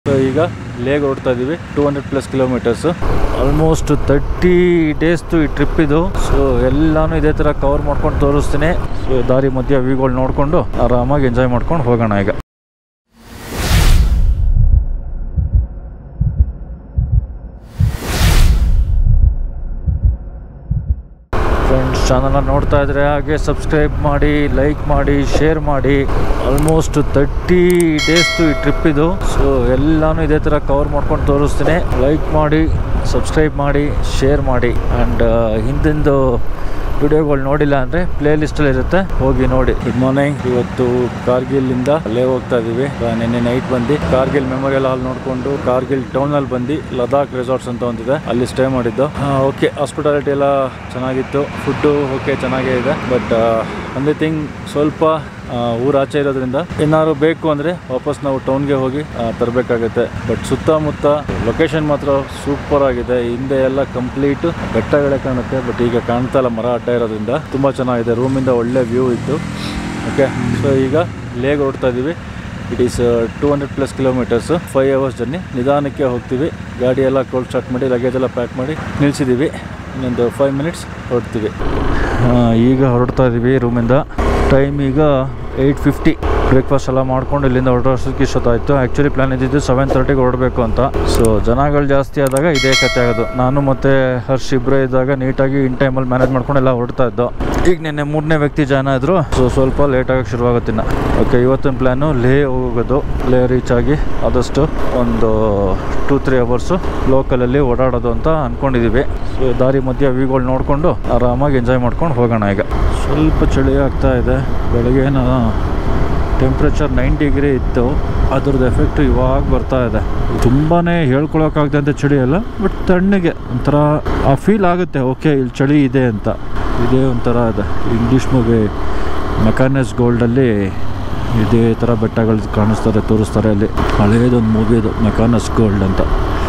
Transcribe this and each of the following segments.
so ಈಗ ಲೇಗ್ ಹೊರಡ್ತಾ ಇದೀವಿ two hundred plus kilometres almost thirty ಡೇಸ್ದು ಈ ಟ್ರಿಪ್ ಇದು ಸೊ ಎಲ್ಲಾನು ಇದೇ ಥರ ಕವರ್ ಮಾಡ್ಕೊಂಡು ತೋರಿಸ್ತೀನಿ ಸೊ ದಾರಿ ಮಧ್ಯೆ ವ್ಯೂಗಳು ನೋಡಿಕೊಂಡು ಆರಾಮಾಗಿ ಎಂಜಾಯ್ ಮಾಡ್ಕೊಂಡು ಹೋಗೋಣ ಈಗ ಫ್ರೆಂಡ್ಸ್ ಚಾನಲ್ನ ನೋಡ್ತಾ ಇದ್ರೆ ಹಾಗೆ ಸಬ್ಸ್ಕ್ರೈಬ್ ಮಾಡಿ ಲೈಕ್ ಮಾಡಿ ಶೇರ್ ಮಾಡಿ ಆಲ್ಮೋಸ್ಟ್ ತರ್ಟಿ ಡೇಸ್ದು ಈ ಟ್ರಿಪ್ ಇದು ಸೊ ಎಲ್ಲಾನು ಇದೇ ಥರ ಕವರ್ ಮಾಡ್ಕೊಂಡು ತೋರಿಸ್ತೀನಿ ಲೈಕ್ ಮಾಡಿ ಸಬ್ಸ್ಕ್ರೈಬ್ ಮಾಡಿ ಶೇರ್ ಮಾಡಿ ಆ್ಯಂಡ್ ಹಿಂದಿಂದು ವಿಡಿಯೋಗಳು ನೋಡಿಲ್ಲ ಅಂದರೆ ಪ್ಲೇ ಲಿಸ್ಟಲ್ಲಿ ಇರುತ್ತೆ ಹೋಗಿ ನೋಡಿ ಗುಡ್ ಮಾರ್ನಿಂಗ್ ಇವತ್ತು ಕಾರ್ಗಿಲ್ಲಿಂದ ಅಲ್ಲೇ ಹೋಗ್ತಾ ಇದೀವಿ ಆ, ನಿನ್ನೆ ನೈಟ್ ಬಂದು ಕಾರ್ಗಿಲ್ ಮೆಮೋರಿಯಲ್ ಹಾಲ್ ನೋಡಿಕೊಂಡು ಕಾರ್ಗಿಲ್ ಟೌನಲ್ಲಿ ಬಂದು ಲದಾಖ್ ರೆಸಾರ್ಟ್ಸ್ ಅಂತ ಒಂದಿದೆ ಅಲ್ಲಿ ಸ್ಟೇ ಮಾಡಿದ್ದು ಓಕೆ ಹಾಸ್ಪಿಟಾಲಿಟಿ ಎಲ್ಲ ಚೆನ್ನಾಗಿತ್ತು ಫುಡ್ಡು ಓಕೆ ಚೆನ್ನಾಗೇ ಇದೆ ಬಟ್ ಒಂದೇ ಥಿಂಗ್ ಸ್ವಲ್ಪ ಆ, ಊರಾಚೆ ಇರೋದ್ರಿಂದ ಏನಾದ್ರು ಬೇಕು ಅಂದರೆ ವಾಪಸ್ ನಾವು ಟೌನ್ಗೆ ಹೋಗಿ ತರಬೇಕಾಗುತ್ತೆ ಬಟ್ ಸುತ್ತಮುತ್ತ ಲೊಕೇಶನ್ ಮಾತ್ರ ಸೂಪರ್ ಆಗಿದೆ ಹಿಂದೆ ಎಲ್ಲ ಕಂಪ್ಲೀಟ್ ಬೆಟ್ಟಗಳೇ ಕಾಣುತ್ತೆ ಬಟ್ ಈಗ ಕಾಣ್ತಾ ಇಲ್ಲ ಮರ ಅಡ್ಡ ಇರೋದ್ರಿಂದ ತುಂಬ ಚೆನ್ನಾಗಿದೆ ರೂಮಿಂದ ಒಳ್ಳೆ ವ್ಯೂ ಇತ್ತು ಓಕೆ ಸೊ ಈಗ ಲೇಗ್ ಹೊರಡ್ತಾ ಇದ್ದೀವಿ it is two hundred plus kilometres five hours journey ನಿಧಾನಕ್ಕೆ ಹೋಗ್ತೀವಿ ಗಾಡಿ ಎಲ್ಲ ಕೋಲ್ಡ್ ಸ್ಟಾರ್ಟ್ ಮಾಡಿ ಲಗೇಜ್ ಎಲ್ಲ ಪ್ಯಾಕ್ ಮಾಡಿ ನಿಲ್ಲಿಸಿದ್ದೀವಿ ಇನ್ನೊಂದು ಫೈವ್ ಮಿನಿಟ್ಸ್ ಹೊರಡ್ತೀವಿ ಆ, ಈಗ ಹೊರಡ್ತಾ ಇದ್ದೀವಿ ರೂಮಿಂದ ಟೈಮ್ ಈಗ ಏಯ್ಟ್ ಫಿಫ್ಟಿ ಬ್ರೇಕ್ಫಾಸ್ಟ್ ಎಲ್ಲ ಮಾಡ್ಕೊಂಡು ಇಲ್ಲಿಂದ ಹೊರಡೋಷ್ಟಕ್ಕೆ ಇಷ್ಟೊತ್ತಾಯಿತು ಆ್ಯಕ್ಚುಲಿ ಪ್ಲ್ಯಾನ್ ಇದ್ದಿದ್ದು ಸೆವೆನ್ ತರ್ಟಿಗೆ ಹೊರಡಬೇಕು ಅಂತ ಸೊ ಜನಗಳು ಜಾಸ್ತಿ ಆದಾಗ ಇದೇ ಕತೆ ಆಗೋದು ನಾನು ಮತ್ತು ಹರ್ಷ್ ಇಬ್ಬರೇ ಇದ್ದಾಗ ನೀಟಾಗಿ ಇನ್ ಟೈಮಲ್ಲಿ ಮ್ಯಾನೇಜ್ ಮಾಡ್ಕೊಂಡು ಎಲ್ಲ ಹೊರಡ್ತಾ ಇದ್ದೋ ಈಗ ನಿನ್ನೆ ಮೂರನೇ ವ್ಯಕ್ತಿ ಜಾಯ್ನ್ ಆದರು ಸೊ ಸ್ವಲ್ಪ ಲೇಟ್ ಆಗಕ್ಕೆ ಶುರುವಾಗುತ್ತಿನ್ನ ಓಕೆ ಇವತ್ತಿನ ಪ್ಲ್ಯಾನು ಲೇ ಹೋಗೋದು ಲೇ ರೀಚ್ ಆಗಿ ಆದಷ್ಟು ಒಂದು ಟೂ ತ್ರೀ ಅವರ್ಸು ಲೋಕಲಲ್ಲಿ ಓಡಾಡೋದು ಅಂತ ಅಂದ್ಕೊಂಡಿದ್ದೀವಿ ಸೊ ದಾರಿ ಮಧ್ಯೆ ವ್ಯೂಗಳು ನೋಡಿಕೊಂಡು ಆರಾಮಾಗಿ ಎಂಜಾಯ್ ಮಾಡ್ಕೊಂಡು ಹೋಗೋಣ ಈಗ ಸ್ವಲ್ಪ ಚಳಿ ಆಗ್ತಾ ಇದೆ ಬೆಳಗ್ಗೆನ ಟೆಂಪ್ರೇಚರ್ ನೈನ್ ಡಿಗ್ರಿ ಇತ್ತು ಅದ್ರದ್ದು ಎಫೆಕ್ಟು ಇವಾಗ ಬರ್ತಾ ಇದೆ ತುಂಬಾ ಹೇಳ್ಕೊಳಕ್ಕಾಗ್ದಂಥ ಚಳಿ ಅಲ್ಲ ಬಟ್ ತಣ್ಣಗೆ ಒಂಥರ ಆ ಫೀಲ್ ಆಗುತ್ತೆ ಓಕೆ ಇಲ್ಲಿ ಚಳಿ ಇದೆ ಅಂತ ಇದೇ ಒಂಥರ ಇದೆ ಇಂಗ್ಲೀಷ್ ಮೂವಿ ಮೆಕಾನಿಸ್ ಗೋಲ್ಡಲ್ಲಿ ಇದೇ ಥರ ಬೆಟ್ಟಗಳು ಕಾಣಿಸ್ತಾರೆ ತೋರಿಸ್ತಾರೆ ಅಲ್ಲಿ ಹಳೇದೊಂದು ಮೂವಿ ಇದು ಮೆಕಾನಸ್ ಗೋಲ್ಡ್ ಅಂತ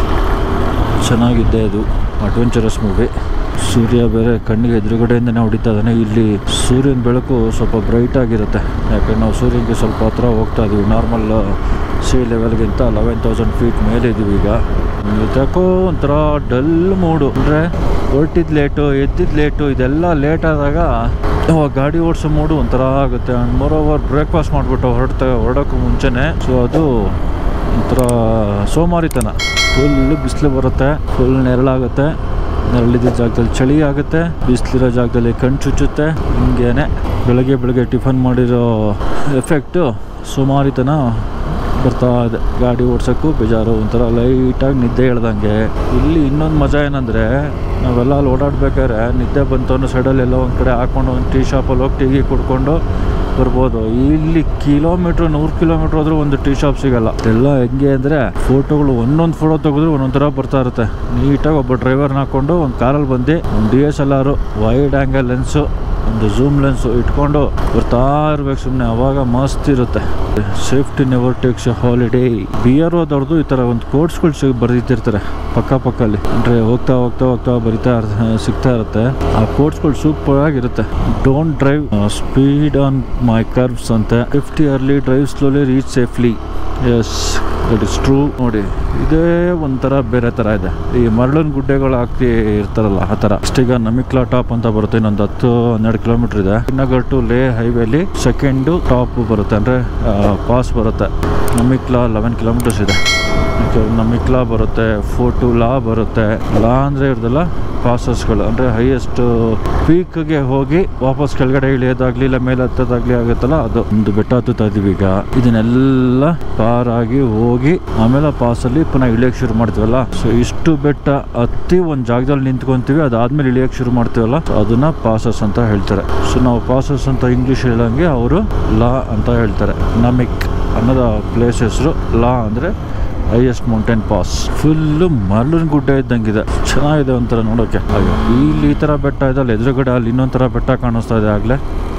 ಚೆನ್ನಾಗಿದೆ ಇದು ಅಡ್ವೆಂಚರಸ್ ಮೂವಿ ಸೂರ್ಯ ಬೇರೆ ಕಣ್ಣಿಗೆ ಎದುರುಗಡೆಯಿಂದನೇ ಹೊಡಿತಾ ಇದ್ದಾನೆ ಇಲ್ಲಿ ಸೂರ್ಯನ ಬೆಳಕು ಸ್ವಲ್ಪ ಬ್ರೈಟ್ ಆಗಿರುತ್ತೆ ಯಾಕಂದ್ರೆ ನಾವು ಸೂರ್ಯನಿಗೆ ಸ್ವಲ್ಪ ಹತ್ರ ಹೋಗ್ತಾ ಇದೀವಿ ನಾರ್ಮಲ್ ಸಿ ಲೆವೆಲ್ಗಿಂತ ಲೆವೆನ್ ತೌಸಂಡ್ ಫೀಟ್ ಮೇಲೆ ಇದ್ದೀವಿ ಈಗ ಯಾಕೋ ಒಂಥರ ಡಲ್ ಮೂಡು ಅಂದರೆ ಹೊರಟಿದ್ದು ಲೇಟು ಎದ್ದಿದ್ದು ಲೇಟು ಇದೆಲ್ಲ ಲೇಟ್ ಆದಾಗ ಅವಾಗ ಗಾಡಿ ಓಡಿಸೋ ಮೂಡು ಒಂಥರ ಆಗುತ್ತೆ ಆ್ಯಂಡ್ ಮೋರ್ ಓವರ್ ಬ್ರೇಕ್ಫಾಸ್ಟ್ ಮಾಡಿಬಿಟ್ಟು ಹೊರಡ್ತಾ ಹೊರಡೋಕ್ಕೂ ಮುಂಚೆನೇ ಸೊ ಅದು ಒಂಥರ ಸೋಮಾರಿತನ ಫುಲ್ ಬಿಸಿಲು ಬರುತ್ತೆ ಫುಲ್ ನೆರಳಾಗುತ್ತೆ ನೆರಳಿದ್ದ ಜಾಗದಲ್ಲಿ ಚಳಿ ಆಗುತ್ತೆ ಬಿಸಿಲಿರೋ ಜಾಗದಲ್ಲಿ ಕಣ್ಣು ಚುಚ್ಚುತ್ತೆ ಹಿಂಗೇನೆ ಬೆಳಗ್ಗೆ ಬೆಳಗ್ಗೆ ಟಿಫನ್ ಮಾಡಿರೋ ಎಫೆಕ್ಟು ಸುಮಾರಿತನ ಬರ್ತಾ ಇದೆ ಗಾಡಿ ಓಡ್ಸೋಕ್ಕೂ ಬೇಜಾರು ಒಂಥರ ಲೈಟಾಗಿ ನಿದ್ದೆ ಹೇಳ್ದಂಗೆ ಇಲ್ಲಿ ಇನ್ನೊಂದು ಮಜಾ ಏನಂದರೆ ನಾವೆಲ್ಲ ಅಲ್ಲಿ ಓಡಾಡ್ಬೇಕಾದ್ರೆ ನಿದ್ದೆ ಬಂತು ಅನ್ನೋ ಸೈಡಲ್ಲಿ ಎಲ್ಲೋ ಒಂದು ಕಡೆ ಹಾಕ್ಕೊಂಡು ಒಂದು ಟೀ ಶಾಪಲ್ಲಿ ಹೋಗಿ ಟೀ ಗೀ ಕುಡ್ಕೊಂಡು ಬರ್ಬೋದು ಇಲ್ಲಿ ಕಿಲೋಮೀಟ್ರ್ ನೂರು ಕಿಲೋಮೀಟ್ರ್ ಹೋದ್ರೂ ಒಂದು ಟೀ ಶಾಪ್ ಸಿಗಲ್ಲ ಎಲ್ಲ ಹೆಂಗೆ ಅಂದರೆ ಫೋಟೋಗಳು ಒಂದೊಂದು ಫೋಟೋ ತೆಗೆದ್ರು ಒಂದೊಂದು ಥರ ಬರ್ತಾ ಇರುತ್ತೆ ನೀಟಾಗಿ ಒಬ್ಬ ಡ್ರೈವರ್ನ ಹಾಕ್ಕೊಂಡು ಒಂದು ಕಾರಲ್ಲಿ ಬಂದು ಒಂದು D S L R wide angle lens ಒಂದು ಝೂಮ್ ಲೆನ್ಸು ಇಟ್ಕೊಂಡು ಬರ್ತಾ ಇರ್ಬೇಕು ಸುಮ್ಮನೆ ಅವಾಗ ಮಸ್ತ್ ಇರುತ್ತೆ safety never takes a holiday B R ಓದವ್ರದ್ದು ಈ ಥರ ಒಂದು ಕೋರ್ಸ್ಗಳು ಸಿಗ್ ಬರೆದಿರ್ತಾರೆ ಪಕ್ಕ ಪಕ್ಕಲ್ಲಿ ಅಂದರೆ ಹೋಗ್ತಾ ಹೋಗ್ತಾ ಹೋಗ್ತಾ ಬರಿತಾ ಇರ್- ಸಿಗ್ತಾ ಇರುತ್ತೆ ಆ ಕೋರ್ಸ್ಗಳು ಸೂಪರ್ ಆಗಿರುತ್ತೆ don't drive speed on my curves ಅಂತ fifty early drive slowly reach safely yes that is true ನೋಡಿ ಇದೇ ಒಂಥರ ಬೇರೆ ಥರ ಇದೆ ಈ ಮರಳಿನ ಗುಡ್ಡೆಗಳು ಹಾಕಿ ಇರ್ತಾರಲ್ಲ ಆ ಥರ ಈಗ ನಮಿಕ್ಲಾ ಟಾಪ್ ಅಂತ ಬರುತ್ತೆ ಇನ್ನೊಂದು ಹತ್ತು ಹನ್ನೆರಡು ಕಿಲೋಮೀಟರ್ ಇದೆ ಶ್ರೀನಗರ್ ಟು ಲೇ ಹೈವೇಲಿ ಸೆಕೆಂಡು ಟಾಪ್ ಬರುತ್ತೆ ಅಂದರೆ ಪಾಸ್ ಬರುತ್ತೆ ನಮಿಕ್ಲಾ ಲೆವೆನ್ ಕಿಲೋಮೀಟರ್ಸ್ ಇದೆ ಮತ್ತೆ ನಮಿಕ್ಲಾ ಬರುತ್ತೆ ಫೋಟು ಲಾ ಬರುತ್ತೆ ಲಾ ಅಂದರೆ ಇವ್ರದೆಲ್ಲ ಪಾಸಸ್ಗಳು ಅಂದರೆ ಹೈಯೆಸ್ಟ್ ಪೀಕ್ಗೆ ಹೋಗಿ ವಾಪಸ್ ಕೆಳಗಡೆ ಇಳಿಯೋದಾಗ್ಲಿ ಇಲ್ಲ ಮೇಲೆ ಹತ್ತೋದಾಗ್ಲಿ ಆಗುತ್ತಲ್ಲ ಅದು ಒಂದು ಬೆಟ್ಟ ಹತ್ತುತ್ತಾ ಇದೀವಿ ಈಗ ಇದನ್ನೆಲ್ಲ ಪಾರ್ ಆಗಿ ಹೋಗಿ ಆಮೇಲೆ ಪಾಸಲ್ಲಿ ಪುನಃ ಇಳಿಯೋಕೆ ಶುರು ಮಾಡ್ತೀವಲ್ಲ ಸೊ ಇಷ್ಟು ಬೆಟ್ಟ ಹತ್ತಿ ಒಂದು ಜಾಗದಲ್ಲಿ ನಿಂತ್ಕೊಂತೀವಿ ಅದಾದ್ಮೇಲೆ ಇಳಿಯೋಕೆ ಶುರು ಮಾಡ್ತೀವಲ್ಲ so ಅದನ್ನ ಪಾಸಸ್ ಅಂತ ಹೇಳ್ತಾರೆ ಸೊ ನಾವು ಪಾಸಸ್ ಅಂತ ಇಂಗ್ಲೀಷ್ ಹೇಳಂಗೆ ಅವರು ಲಾ ಅಂತ ಹೇಳ್ತಾರೆ ನಮಿಕ್ ಅನ್ನೋದು ಪ್ಲೇಸ್ ಹೆಸರು ಲಾ ಅಂದರೆ ಹೈಯೆಸ್ಟ್ ಮೌಂಟೇನ್ ಪಾಸ್ ಫುಲ್ಲು ಮರಳಿನ ಗುಡ್ಡ ಇದ್ದಂಗಿದೆ ಚೆನ್ನಾಗಿದೆ ಒಂಥರ ನೋಡೋಕೆ ಅಯ್ಯೋ ಇಲ್ಲಿ ಈ ಥರ ಬೆಟ್ಟ ಇದೆ ಅಲ್ಲಿ ಎದುರುಗಡೆ ಅಲ್ಲಿ ಇನ್ನೊಂದು ಥರ ಬೆಟ್ಟ ಕಾಣಿಸ್ತಾ ಇದೆ ಆಗಲೇ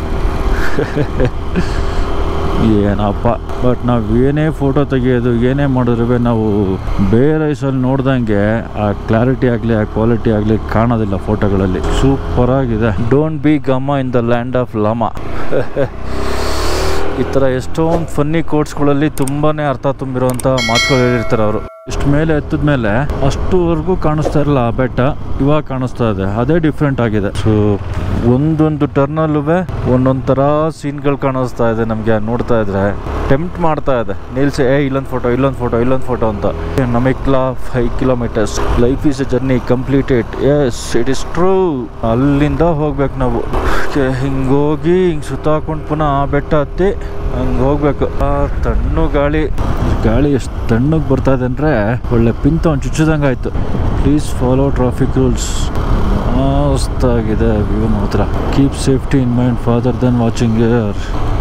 ಏನಪ್ಪ ಬಟ್ ನಾವು ಏನೇ ಫೋಟೋ ತೆಗಿಯೋದು ಏನೇ ಮಾಡಿದ್ರು ನಾವು ಬೇರೆ ಐಸಲ್ಲಿ ನೋಡ್ದಂಗೆ ಆ ಕ್ಲಾರಿಟಿ ಆಗಲಿ ಆ ಕ್ವಾಲಿಟಿ ಆಗಲಿ ಕಾಣೋದಿಲ್ಲ ಫೋಟೋಗಳಲ್ಲಿ ಸೂಪರ್ ಆಗಿದೆ don't be gama in the land of lama ಈ ಥರ ಎಷ್ಟೊಂದು ಫನ್ನಿ ಕೋಟ್ಸ್ಗಳಲ್ಲಿ ತುಂಬಾ ಅರ್ಥ ತುಂಬಿರುವಂಥ ಮಾತುಗಳು ಹೇಳಿರ್ತಾರೆ ಅವರು ಇಷ್ಟು ಮೇಲೆ ಎತ್ತದ ಮೇಲೆ ಅಷ್ಟುವರೆಗೂ ಕಾಣಿಸ್ತಾ ಇರಲ್ಲ ಆ ಬೆಟ್ಟ ಇವಾಗ ಕಾಣಿಸ್ತಾ ಇದೆ ಅದೇ ಡಿಫ್ರೆಂಟ್ ಆಗಿದೆ ಸೊ ಒಂದೊಂದು ಟರ್ನಲ್ಲೂ ಒಂದೊಂದು ಥರ ಸೀನ್ಗಳು ಕಾಣಿಸ್ತಾ ಇದೆ ನಮಗೆ ನೋಡ್ತಾ ಇದ್ರೆ ಟೆಂಪ್ಟ್ ಮಾಡ್ತಾ ಇದೆ ನಿಲ್ಸಿ ಏ ಇಲ್ಲೊಂದು ಫೋಟೋ ಇಲ್ಲೊಂದು ಫೋಟೋ ಇಲ್ಲೊಂದು ಫೋಟೋ ಅಂತ Namikla five kilometres life is a journey completed yes it is true ಅಲ್ಲಿಂದ ಹೋಗ್ಬೇಕು ನಾವು ಹಿಂಗೋಗಿ ಹಿಂಗೆ ಸುತ್ತಾಕೊಂಡು ಪುನಃ ಆ ಬೆಟ್ಟ ಹತ್ತಿ ಹಂಗೆ ಹೋಗ್ಬೇಕು ಆ ತಣ್ಣು ಗಾಳಿ ಗಾಳಿ ಎಷ್ಟು ತಣ್ಣಗೆ ಬರ್ತಾ ಇದೆ ಅಂದರೆ ಒಳ್ಳೆ ಪಿಂತ ಒಂದು ಚುಚ್ಚಿದಂಗೆ ಆಯಿತು ಪ್ಲೀಸ್ ಫಾಲೋ ಟ್ರಾಫಿಕ್ ರೂಲ್ಸ್ ಮಸ್ತಾಗಿದೆ ವ್ಯೂ ಮಾತ್ರ keep safety in mind father then watching air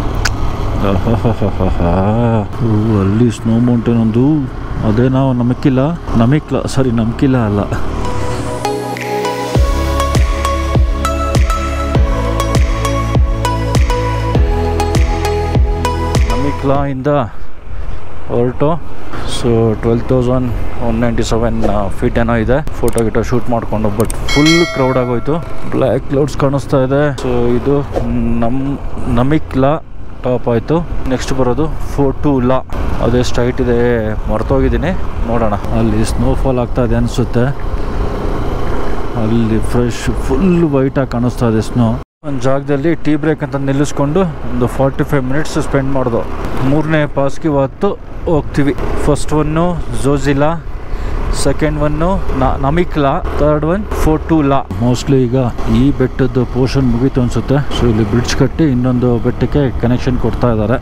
ಅಲ್ಲಿ ಸ್ನೋ ಮೌಂಟೇನ್ ಒಂದು ಅದೇ ನಾವು ನಮಕ್ಕಿಲ್ಲ ನಮಿಕ್ಲ ಸಾರಿ ನಮ್ಕಿಲ್ಲ ಅಲ್ಲ ನಮಿಕ್ಲಾ ಇಂದ ಹೊರಟು so twelve thousand one ninety seven feet ಏನೋ ಇದೆ ಫೋಟೋ ಗಿಟೋ ಶೂಟ್ ಮಾಡಿಕೊಂಡು ಬಟ್ ಫುಲ್ ಕ್ರೌಡ್ ಆಗೋಯ್ತು ಬ್ಲ್ಯಾಕ್ ಕ್ಲೌಡ್ಸ್ ಕಾಣಿಸ್ತಾ ಇದೆ ಸೊ ಇದು ನಮ್ ನಮಿಕ್ಲಾ ಟಾಪ್ ಆಯಿತು ನೆಕ್ಸ್ಟ್ ಬರೋದು ಫೋಟು ಲಾ ಅದೆಷ್ಟು ಹೈಟ್ ಇದೆ ಮರ್ತೋಗಿದ್ದೀನಿ ನೋಡೋಣ ಅಲ್ಲಿ ಸ್ನೋಫಾಲ್ ಆಗ್ತಾ ಇದೆ ಅನಿಸುತ್ತೆ ಅಲ್ಲಿ ಫ್ರೆಶ್ ಫುಲ್ ವೈಟಾಗಿ ಕಾಣಿಸ್ತಾ ಇದೆ ಸ್ನೋ ಒಂದು ಜಾಗದಲ್ಲಿ ಟೀ ಬ್ರೇಕ್ ಅಂತ ನಿಲ್ಲಿಸ್ಕೊಂಡು ಒಂದು ಫಾರ್ಟಿ ಫೈವ್ ಮಿನಿಟ್ಸ್ ಸ್ಪೆಂಡ್ ಮಾಡ್ದು ಮೂರನೇ ಪಾಸ್ಗೆ ಇವತ್ತು ಹೋಗ್ತೀವಿ first one Zojila second one Namikla third one Fotula mostly ಈಗ ಈ ಬೆಟ್ಟದ ಪೋರ್ಷನ್ ಮುಗೀತು ಅನ್ಸುತ್ತೆ ಸೊ ಇಲ್ಲಿ ಬ್ರಿಡ್ಜ್ ಕಟ್ಟಿ ಇನ್ನೊಂದು ಬೆಟ್ಟಕ್ಕೆ ಕನೆಕ್ಷನ್ ಕೊಡ್ತಾ ಇದ್ದಾರೆ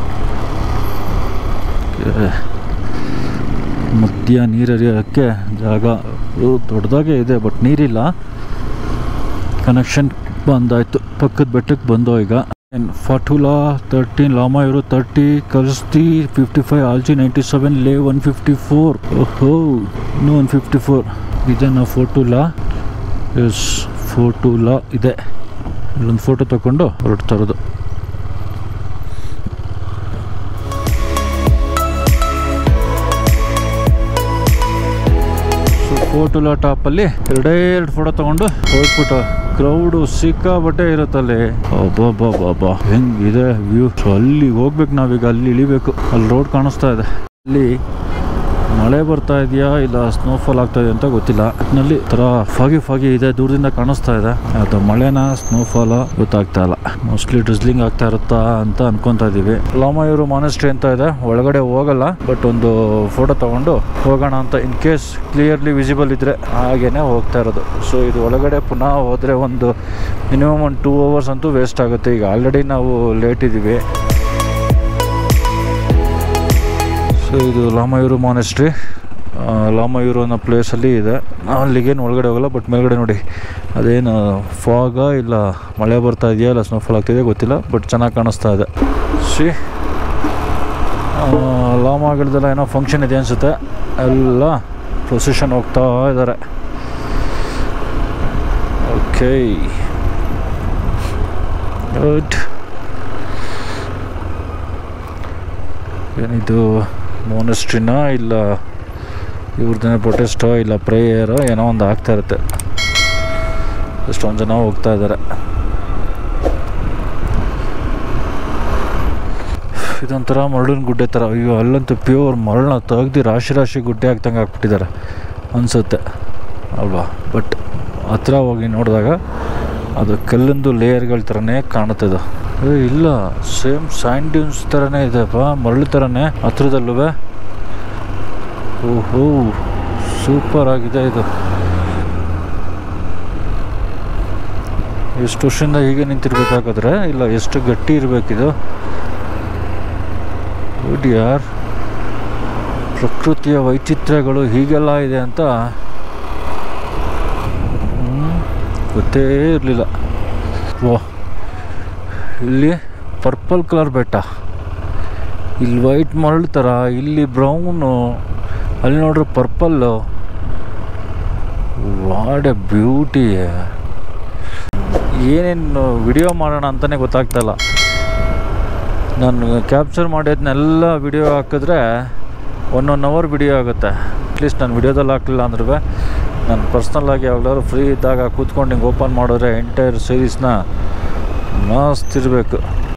ಮಧ್ಯ ನೀರು ಹರಿಯೋಕ್ಕೆ ಜಾಗ ಇದು ದೊಡ್ಡದಾಗೆ ಇದೆ ಬಟ್ ನೀರಿಲ್ಲ ಕನೆಕ್ಷನ್ ಬಂದಾಯ್ತು ಪಕ್ಕದ ಬೆಟ್ಟಕ್ಕೆ ಬಂದೋ ಈಗ ಫಾಟುಲಾ ತರ್ಟೀನ್ ಲಾಮಾ ಇವರು thirty Khalsi fifty five Alchi ninety seven Leh one fifty four ಓಹೋ ಇನ್ನೂ ಒನ್ ಫಿಫ್ಟಿ ಫೋರ್ ಇದನ್ನು ಫೋಟುಲಾ ಎಸ್ ಫೋಟುಲಾ ಇದೆ ಇಲ್ಲೊಂದು ಫೋಟೋ ತಗೊಂಡು ಹೊರಡ್ತಾ ಇರೋದು ಫೋಟೋಲ ಟಾಪಲ್ಲಿ ಎರಡೇ ಎರಡು ಫೋಟೋ ತಗೊಂಡು ಹೋಗ್ಬಿಟ್ಟು ಕ್ರೌಡು ಸಿಕ್ಕಾಬಟ್ಟೆ ಇರುತ್ತಲ್ಲಿ ಅಬ್ಬಬ್ಬಬ್ಬಬ್ಬ ಹೆಂಗಿದೆ ವ್ಯೂ ಸೊ ಅಲ್ಲಿ ಹೋಗ್ಬೇಕು ನಾವೀಗ ಅಲ್ಲಿ ಇಳಿಬೇಕು ಅಲ್ಲಿ ರೋಡ್ ಕಾಣಿಸ್ತಾ ಇದೆ ಅಲ್ಲಿ ಮಳೆ ಬರ್ತಾ ಇದೆಯಾ ಇಲ್ಲ ಸ್ನೋಫಾಲ್ ಆಗ್ತಾ ಇದೆ ಅಂತ ಗೊತ್ತಿಲ್ಲ ನಲ್ಲಿ ಥರ ಫಾಗಿ ಫಾಗಿ ಇದೆ ದೂರದಿಂದ ಕಾಣಿಸ್ತಾ ಇದೆ ಅದು ಮಳೆನ ಸ್ನೋಫಾಲ ಗೊತ್ತಾಗ್ತಾ ಇಲ್ಲ ಮೋಸ್ಟ್ಲಿ ಡ್ರಿಸ್ಲಿಂಗ್ ಆಗ್ತಾ ಇರುತ್ತಾ ಅಂತ ಅನ್ಕೊಂತಾ ಇದೀವಿ ಲಾಮಯೂರು ಮಾನೆಸ್ಟ್ರಿ ಅಂತ ಇದೆ ಒಳಗಡೆ ಹೋಗಲ್ಲ ಬಟ್ ಒಂದು ಫೋಟೋ ತಗೊಂಡು ಹೋಗೋಣ ಅಂತ ಇನ್ ಕೇಸ್ ಕ್ಲಿಯರ್ಲಿ ವಿಸಿಬಲ್ ಇದ್ರೆ ಹಾಗೇನೆ ಹೋಗ್ತಾ ಇರೋದು ಸೊ ಇದು ಒಳಗಡೆ ಪುನಃ ಹೋದ್ರೆ ಒಂದು ಮಿನಿಮಮ್ ಒಂದು ಟೂ ಅವರ್ಸ್ ಅಂತೂ ವೇಸ್ಟ್ ಆಗುತ್ತೆ ಈಗ ಆಲ್ರೆಡಿ ನಾವು ಲೇಟ್ ಇದ್ದೀವಿ ಸೊ ಇದು ಲಾಮಯೂರು ಮಾನೆಸ್ಟ್ರಿ ಲಾಮಯೂರು ಅನ್ನೋ ಪ್ಲೇಸಲ್ಲಿ ಇದೆ ನಾವು ಅಲ್ಲಿಗೇನು ಒಳಗಡೆ ಹೋಗಲ್ಲ ಬಟ್ ಮೇಲ್ಗಡೆ ನೋಡಿ ಅದೇನು ಫಾಗ ಇಲ್ಲ ಮಳೆ ಬರ್ತಾ ಇದೆಯಾ ಇಲ್ಲ ಸ್ನೋಫಾಲ್ ಆಗ್ತಿದೆಯಾ ಗೊತ್ತಿಲ್ಲ ಬಟ್ ಚೆನ್ನಾಗಿ ಕಾಣಿಸ್ತಾ ಇದೆ ಸಿ ಲಾಮಾಗಳದೆಲ್ಲ ಏನೋ ಫಂಕ್ಷನ್ ಇದೆ ಅನಿಸುತ್ತೆ ಎಲ್ಲ ಪ್ರೊಸೆಷನ್ ಹೋಗ್ತಾ ಇದ್ದಾರೆ ಓಕೆ ಗುಡ್ ಏನಿದು ಮೋನೆಸ್ಟ್ರಿನ ಇಲ್ಲ ಇವ್ರದ್ದೇನೋ ಪ್ರೊಟೆಸ್ಟೋ ಇಲ್ಲ ಪ್ರೇಯರೋ ಏನೋ ಒಂದು ಆಗ್ತಾ ಇರುತ್ತೆ ಎಷ್ಟೊಂದು ಜನ ಹೋಗ್ತಾ ಇದ್ದಾರೆ ಇದೊಂಥರ ಮರಳಿನ ಗುಡ್ಡೆ ಥರ ಅಯ್ಯೋ ಅಲ್ಲಂತೂ ಪ್ಯೂರ್ ಮರಳನ್ನ ತೆಗ್ದು ರಾಶಿ ರಾಶಿ ಗುಡ್ಡೆ ಆಗ್ತಂಗೆ ಹಾಕ್ಬಿಟ್ಟಿದ್ದಾರೆ ಅನಿಸುತ್ತೆ ಅಲ್ವಾ ಬಟ್ ಹತ್ರ ಹೋಗಿ ನೋಡಿದಾಗ ಅದು ಕಲ್ಲಿಂದು ಲೇಯರ್ಗಳ ಥರನೇ ಕಾಣುತ್ತದೆ ಏ ಇಲ್ಲ ಸೇಮ್ ಸ್ಯಾಂಡ್ ಡ್ಯೂನ್ಸ್ ಥರನೇ ಇದೆಪ್ಪ ಮರಳು ಥರನೇ ಹತ್ರದಲ್ಲೂ ಓಹೋ ಸೂಪರ್ ಆಗಿದೆ ಇದು ಎಷ್ಟು ವರ್ಷದಿಂದ ಹೀಗೆ ನಿಂತಿರ್ಬೇಕಾದ್ರೆ ಇಲ್ಲ ಎಷ್ಟು ಗಟ್ಟಿ ಇರಬೇಕಿದು ಗುಡ್ ಯಾರ್ ಪ್ರಕೃತಿಯ ವೈಚಿತ್ರ್ಯಗಳು ಹೀಗೆಲ್ಲ ಇದೆ ಅಂತ ಹ್ಮ್, ಗೊತ್ತೇ ಇರಲಿಲ್ಲ ವಾ ಇಲ್ಲಿ ಪರ್ಪಲ್ ಕಲರ್ ಬೆಟ್ಟ ಇಲ್ಲಿ ವೈಟ್ ಮರಳು ಥರ ಇಲ್ಲಿ ಬ್ರೌನು ಅಲ್ಲಿ ನೋಡ್ರಿ ಪರ್ಪಲ್ಲು ವಾಟ್ ಎ ಬ್ಯೂಟಿ ಏನೇನು ವಿಡಿಯೋ ಮಾಡೋಣ ಅಂತಲೇ ಗೊತ್ತಾಗ್ತಾಯಿಲ್ಲ ನಾನು ಕ್ಯಾಪ್ಚರ್ ಮಾಡಿದ್ನೆಲ್ಲ ವಿಡಿಯೋ ಹಾಕಿದ್ರೆ ಒನ್ ಒನ್ ಅವರ್ ವಿಡಿಯೋ ಆಗುತ್ತೆ ಅಟ್ಲೀಸ್ಟ್ ನಾನು ವಿಡಿಯೋದಲ್ಲಿ ಹಾಕಲಿಲ್ಲ ಅಂದ್ರೆ ನಾನು ಪರ್ಸ್ನಲ್ಲಾಗಿ ಯಾವಾಗಲಾದ್ರು ಫ್ರೀ ಇದ್ದಾಗ ಕೂತ್ಕೊಂಡು ಹಿಂಗೆ ಓಪನ್ ಮಾಡಿದ್ರೆ ಎಂಟೈರ್ ಸೀರೀಸ್ನ ಮಸ್ತ್ ಇರಬೇಕು